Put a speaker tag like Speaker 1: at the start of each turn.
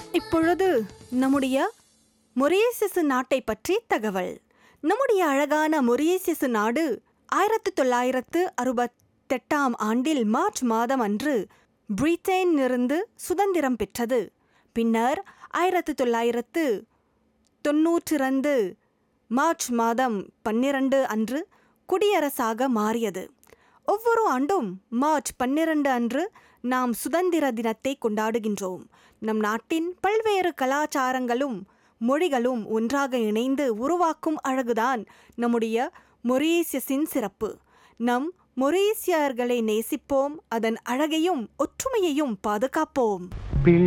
Speaker 1: இப்பொழுது நம்முடைய மொரீசியசு நாட்டை பற்றி தகவல் நம்முடைய அழகான மொரீசியசு நாடு ஆயிரத்து தொள்ளாயிரத்து அறுபத்தெட்டாம் ஆண்டில் மார்ச் மாதம் அன்று பிரிட்டனிலிருந்து சுதந்திரம் பெற்றது பின்னர் ஆயிரத்து தொள்ளாயிரத்து தொன்னூற்றிரண்டு மார்ச் மாதம் பன்னிரண்டு அன்று குடியரசாக மாறியது ஒவ்வொரு ஆண்டும் மார்ச் பன்னிரண்டு அன்று நாம் சுதந்திர தினத்தை கொண்டாடுகின்றோம் நம் நாட்டின் பல்வேறு கலாச்சாரங்களும் மொழிகளும் ஒன்றாக இணைந்து உருவாக்கும் அழகுதான் நம்முடைய மொரீசியஸின் சிறப்பு நம் மொரீசியர்களை நேசிப்போம் அதன் அழகையும் ஒற்றுமையையும் பாதுகாப்போம்